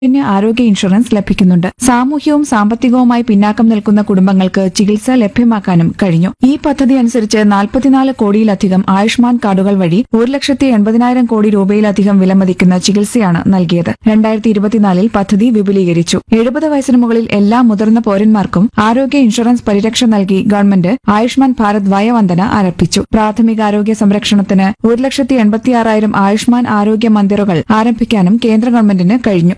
സൗജന്യ ആരോഗ്യ ഇൻഷുറൻസ് ലഭിക്കുന്നുണ്ട് സാമൂഹ്യവും സാമ്പത്തികവുമായി പിന്നാക്കം നിൽക്കുന്ന കുടുംബങ്ങൾക്ക് ചികിത്സ ലഭ്യമാക്കാനും കഴിഞ്ഞു ഈ പദ്ധതി അനുസരിച്ച് നാൽപ്പത്തിനാല് കോടിയിലധികം ആയുഷ്മാൻ കാർഡുകൾ വഴി ഒരു ലക്ഷത്തി എൺപതിനായിരം കോടി രൂപയിലധികം വിലമതിക്കുന്ന ചികിത്സയാണ് നൽകിയത് രണ്ടായിരത്തി ഇരുപത്തിനാലിൽ പദ്ധതി വിപുലീകരിച്ചു എഴുപത് വയസ്സിന് മുകളിൽ എല്ലാ മുതിർന്ന പൌരന്മാർക്കും ആരോഗ്യ ഇൻഷുറൻസ് പരിരക്ഷ നൽകി ഗവൺമെന്റ് ആയുഷ്മാൻ ഭാരത് വയവന്ദന ആരംഭിച്ചു പ്രാഥമികാരോഗ്യ സംരക്ഷണത്തിന് ഒരു ലക്ഷത്തി എൺപത്തിയാറായിരം ആയുഷ്മാൻ ആരോഗ്യ മന്ദിറുകൾ ആരംഭിക്കാനും കേന്ദ്ര ഗവൺമെന്റിന് കഴിഞ്ഞു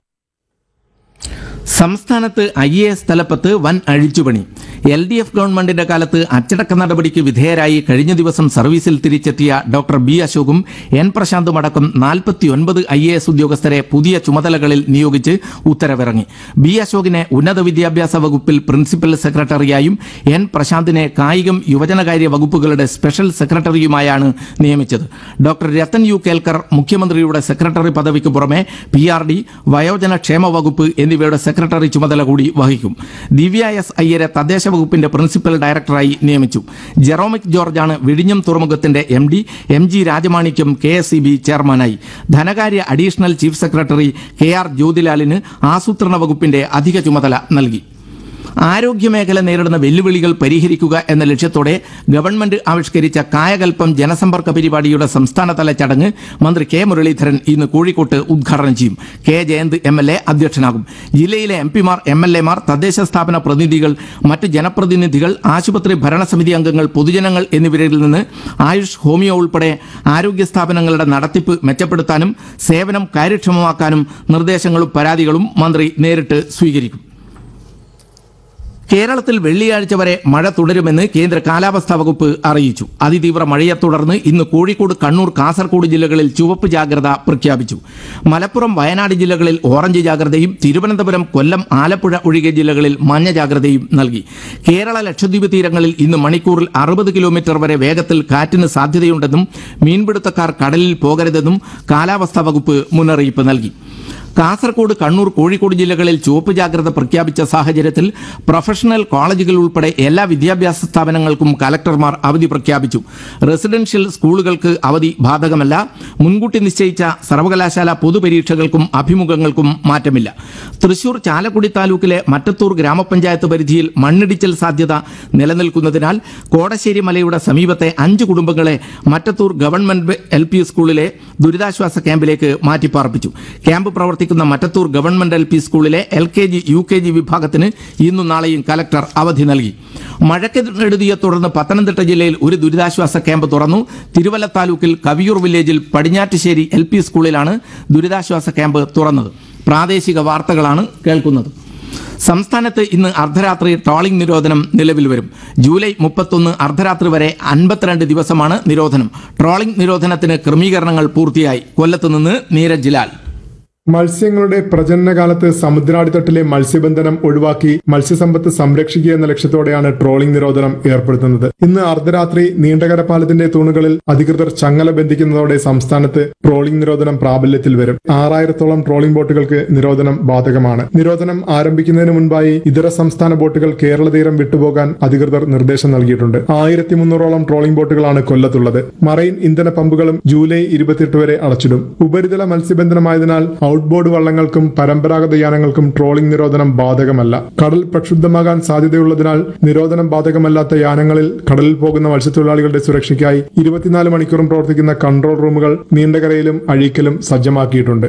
സംസ്ഥാനത്ത് ഐ എ എസ് തലപ്പത്ത് വൻ അഴിച്ചുപണി എൽ ഡി എഫ് ഗവൺമെന്റിന്റെ കാലത്ത് അച്ചടക്ക നടപടിക്ക് വിധേയരായി കഴിഞ്ഞ ദിവസം സർവീസിൽ തിരിച്ചെത്തിയ ഡോക്ടർ ബി അശോകും എൻ പ്രശാന്തും അടക്കം നാൽപ്പത്തിയൊൻപത് ഐ എ എസ് ഉദ്യോഗസ്ഥരെ പുതിയ ചുമതലകളിൽ നിയോഗിച്ച് ഉത്തരവിറങ്ങി ബി അശോകിനെ ഉന്നത വിദ്യാഭ്യാസ വകുപ്പിൽ പ്രിൻസിപ്പൽ സെക്രട്ടറിയായും എൻ പ്രശാന്തിനെ കായികം യുവജനകാര്യ വകുപ്പുകളുടെ സ്പെഷ്യൽ സെക്രട്ടറിയുമായാണ് നിയമിച്ചത് ഡോക്ടർ രത്തൻ യു കേൽക്കർ മുഖ്യമന്ത്രിയുടെ സെക്രട്ടറി പദവിക്ക് പുറമെ പി ആർ ഡി വയോജന ക്ഷേമ വകുപ്പ് എന്നിവയുടെ സെക്രട്ടറി ചുമതല കൂടി വഹിക്കും ദിവ്യ എസ് അയ്യരെ തദ്ദേശ വകുപ്പിന്റെ പ്രിൻസിപ്പൽ ഡയറക്ടറായി നിയമിച്ചു ജെറോമിക് ജോർജാണ് വിഴിഞ്ഞം തുറമുഖത്തിന്റെ M D M G Rajamanikyam K S C B ചെയർമാനായി ധനകാര്യ additional chief secretary K R ജ്യോതിലാലിന് ആസൂത്രണ വകുപ്പിന്റെ അധിക ചുമതല നൽകി ആരോഗ്യമേഖല നേരിടുന്ന വെല്ലുവിളികൾ പരിഹരിക്കുക എന്ന ലക്ഷ്യത്തോടെ ഗവൺമെന്റ് ആവിഷ്കരിച്ച കായകൽപ്പം ജനസമ്പർക്ക പരിപാടിയുടെ സംസ്ഥാനതല ചടങ്ങ് മന്ത്രി കെ മുരളീധരൻ ഇന്ന് കോഴിക്കോട്ട് ഉദ്ഘാടനം ചെയ്യും K Jayanth M L A അധ്യക്ഷനാകും ജില്ലയിലെ എം പിമാർ എം എൽ എമാർ തദ്ദേശ സ്ഥാപന പ്രതിനിധികൾ മറ്റ് ജനപ്രതിനിധികൾ ആശുപത്രി ഭരണസമിതി അംഗങ്ങൾ പൊതുജനങ്ങൾ എന്നിവരിൽ നിന്ന് ആയുഷ് ഹോമിയോ ഉൾപ്പെടെ ആരോഗ്യ സ്ഥാപനങ്ങളുടെ നടത്തിപ്പ് മെച്ചപ്പെടുത്താനും സേവനം കാര്യക്ഷമമാക്കാനും നിർദ്ദേശങ്ങളും പരാതികളും മന്ത്രി നേരിട്ട് സ്വീകരിക്കും കേരളത്തിൽ വെള്ളിയാഴ്ച വരെ മഴ തുടരുമെന്ന് കേന്ദ്ര കാലാവസ്ഥാ വകുപ്പ് അറിയിച്ചു അതിതീവ്ര മഴയെ തുടർന്ന് ഇന്ന് കോഴിക്കോട് കണ്ണൂർ കാസർഗോഡ് ജില്ലകളിൽ ചുവപ്പ് ജാഗ്രത പ്രഖ്യാപിച്ചു മലപ്പുറം വയനാട് ജില്ലകളിൽ ഓറഞ്ച് ജാഗ്രതയും തിരുവനന്തപുരം കൊല്ലം ആലപ്പുഴ ഒഴികെ ജില്ലകളിൽ മഞ്ഞ ജാഗ്രതയും നൽകി കേരള ലക്ഷദ്വീപ് തീരങ്ങളിൽ ഇന്ന് മണിക്കൂറിൽ അറുപത് കിലോമീറ്റർ വരെ വേഗത്തിൽ കാറ്റിന് സാധ്യതയുണ്ടെന്നും മീൻപിടുത്തക്കാർ കടലിൽ പോകരുതെന്നും കാലാവസ്ഥാ വകുപ്പ് മുന്നറിയിപ്പ് നൽകി കാസർഗോഡ് കണ്ണൂർ കോഴിക്കോട് ജില്ലകളിൽ ചുവപ്പ് ജാഗ്രത പ്രഖ്യാപിച്ച സാഹചര്യത്തിൽ പ്രൊഫഷണൽ കോളേജുകൾ ഉൾപ്പെടെ എല്ലാ വിദ്യാഭ്യാസ സ്ഥാപനങ്ങൾക്കും കലക്ടർമാർ അവധി പ്രഖ്യാപിച്ചു റെസിഡൻഷ്യൽ സ്കൂളുകൾക്ക് അവധി ബാധകമല്ല മുൻകൂട്ടി നിശ്ചയിച്ച സർവകലാശാല പൊതുപരീക്ഷകൾക്കും അഭിമുഖങ്ങൾക്കും മാറ്റമില്ല തൃശൂർ ചാലക്കുടി താലൂക്കിലെ മറ്റത്തൂർ ഗ്രാമപഞ്ചായത്ത് പരിധിയിൽ മണ്ണിടിച്ചൽ സാധ്യത നിലനിൽക്കുന്നതിനാൽ കോടശ്ശേരി മലയുടെ സമീപത്തെ അഞ്ച് കുടുംബങ്ങളെ മറ്റത്തൂർ ഗവൺമെന്റ് എൽ പി സ്കൂളിലെ ദുരിതാശ്വാസ ക്യാമ്പിലേക്ക് മാറ്റിപ്പാർപ്പിച്ചു ക്യാമ്പ് പ്രവർത്തിക്കുന്ന മറ്റത്തൂർ ഗവൺമെന്റ് എൽ പി സ്കൂളിലെ L K G U K G വിഭാഗത്തിന് ഇന്നും നാളെയും കലക്ടർ അവധി നൽകി മഴക്കെടുതിയെ തുടർന്ന് പത്തനംതിട്ട ജില്ലയിൽ ഒരു ദുരിതാശ്വാസ ക്യാമ്പ് തുറന്നു തിരുവല്ല താലൂക്കിൽ കവിയൂർ വില്ലേജിൽ പടിഞ്ഞാറ്റുശ്ശേരി എൽ പി സ്കൂളിലാണ് ദുരിതാശ്വാസ ക്യാമ്പ് തുറന്നത് പ്രാദേശിക വാർത്തകളാണ് കേൾക്കുന്നത് സംസ്ഥാനത്ത് ഇന്ന് അർദ്ധരാത്രി ട്രോളിംഗ് നിരോധനം നിലവിൽ വരും ജൂലൈ മുപ്പത്തൊന്ന് അർദ്ധരാത്രി വരെ അൻപത്തിരണ്ട് ദിവസമാണ് നിരോധനം ട്രോളിംഗ് നിരോധനത്തിന് ക്രമീകരണങ്ങൾ പൂർത്തിയായി കൊല്ലത്ത് നിന്ന് നീരജ് ലാൽ മത്സ്യങ്ങളുടെ പ്രജനനകാലത്ത് സമുദ്രാടിത്തട്ടിലെ മത്സ്യബന്ധനം ഒഴിവാക്കി മത്സ്യസമ്പത്ത് സംരക്ഷിക്കുക എന്ന ലക്ഷ്യത്തോടെയാണ് ട്രോളിംഗ് നിരോധനം ഏർപ്പെടുത്തുന്നത് ഇന്ന് അർദ്ധരാത്രി നീണ്ടകര പാലത്തിന്റെ തൂണുകളിൽ അധികൃതർ ചങ്ങല ബന്ധിക്കുന്നതോടെ സംസ്ഥാനത്ത് ട്രോളിംഗ് നിരോധനം പ്രാബല്യത്തിൽ വരും ആറായിരത്തോളം ട്രോളിംഗ് ബോട്ടുകൾക്ക് നിരോധനം ബാധകമാണ് നിരോധനം ആരംഭിക്കുന്നതിന് മുൻപായി ഇതര സംസ്ഥാന ബോട്ടുകൾ കേരള തീരം വിട്ടുപോകാൻ അധികൃതർ നിർദ്ദേശം നൽകിയിട്ടുണ്ട് ആയിരത്തി മുന്നൂറോളം ട്രോളിംഗ് ബോട്ടുകളാണ് കൊല്ലത്തുള്ളത് മറൈൻ ഇന്ധന പമ്പുകളും ജൂലൈ ഇരുപത്തിയെട്ട് വരെ അടച്ചിടും ഉപരിതല മത്സ്യബന്ധനമായതിനാൽ ഔട്ട്ബോർഡ് വള്ളങ്ങൾക്കും പരമ്പരാഗത യാനങ്ങൾക്കും ട്രോളിംഗ് നിരോധനം ബാധകമല്ല കടൽ പ്രക്ഷുബ്ധമാകാൻ സാധ്യതയുള്ളതിനാൽ നിരോധനം ബാധകമല്ലാത്ത യാനങ്ങളിൽ കടലിൽ പോകുന്ന മത്സ്യത്തൊഴിലാളികളുടെ സുരക്ഷയ്ക്കായി ഇരുപത്തിനാല് മണിക്കൂറും പ്രവർത്തിക്കുന്ന കൺട്രോൾ റൂമുകൾ നീണ്ടകരയിലും അഴീക്കലും സജ്ജമാക്കിയിട്ടുണ്ട്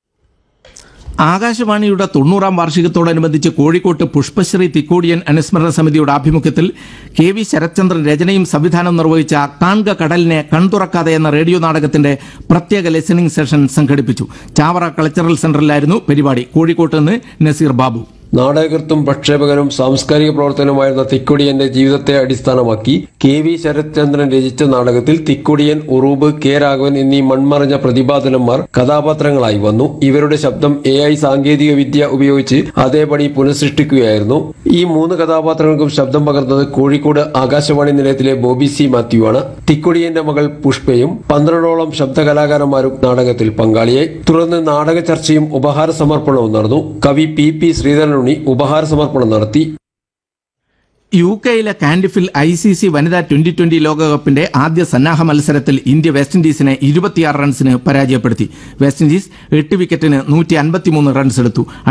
ആകാശവാണിയുടെ തൊണ്ണൂറാം വാർഷികത്തോടനുബന്ധിച്ച് കോഴിക്കോട്ട് പുഷ്പശ്രീ തിക്കോടിയൻ അനുസ്മരണ സമിതിയുടെ ആഭിമുഖ്യത്തിൽ കെ വി ശരത്ചന്ദ്രൻ രചനയും സംവിധാനം നിർവഹിച്ച കാൺക കടലിനെ കൺതുറക്കാതെ എന്ന റേഡിയോ നാടകത്തിന്റെ പ്രത്യേക ലിസണിംഗ് സെഷൻ സംഘടിപ്പിച്ചു ചാവറ കൾച്ചറൽ സെന്ററിലായിരുന്നു പരിപാടി കോഴിക്കോട്ട് നിന്ന് നസീർ ബാബു നാടകൃത്തും പ്രക്ഷേപകനും സാംസ്കാരിക പ്രവർത്തനവുമായിരുന്ന തിക്കൊടിയന്റെ ജീവിതത്തെ അടിസ്ഥാനമാക്കി കെ വി ശരത്ചന്ദ്രൻ രചിച്ച നാടകത്തിൽ തിക്കൊടിയൻ ഉറൂബ് കെ രാഘവൻ എന്നീ മൺമറഞ്ഞ പ്രതിപാദനന്മാർ കഥാപാത്രങ്ങളായി വന്നു ഇവരുടെ ശബ്ദം എ ഐ സാങ്കേതിക വിദ്യ ഉപയോഗിച്ച് അതേപടി പുനഃസൃഷ്ടിക്കുകയായിരുന്നു ഈ മൂന്ന് കഥാപാത്രങ്ങൾക്കും ശബ്ദം പകർന്നത് കോഴിക്കോട് ആകാശവാണി നിലയത്തിലെ ബോബി സി മാത്യു ആണ് തിക്കൊടിയന്റെ മകൾ പുഷ്പയും പന്ത്രണ്ടോളം ശബ്ദ കലാകാരന്മാരും നാടകത്തിൽ പങ്കാളിയായി തുടർന്ന് നാടക ചർച്ചയും ഉപഹാര സമർപ്പണവും നടന്നു കവി പി പി ശ്രീധരനുണ്ണി ഉപഹാര സമർപ്പണം നടത്തി യു കെയിലെ കാൻഡിഫിൽ ഐ സി സി വനിതാ ട്വന്റി ട്വന്റി ലോകകപ്പിന്റെ ആദ്യ സന്നാഹ മത്സരത്തിൽ ഇന്ത്യ വെസ്റ്റ് ഇൻഡീസിനെ ഇരുപത്തിയാറ് റൺസിന് പരാജയപ്പെടുത്തി വെസ്റ്റ് ഇൻഡീസ് എട്ട് വിക്കറ്റിന് നൂറ്റി അൻപത്തിമൂന്ന് റൺസ് എടുത്തു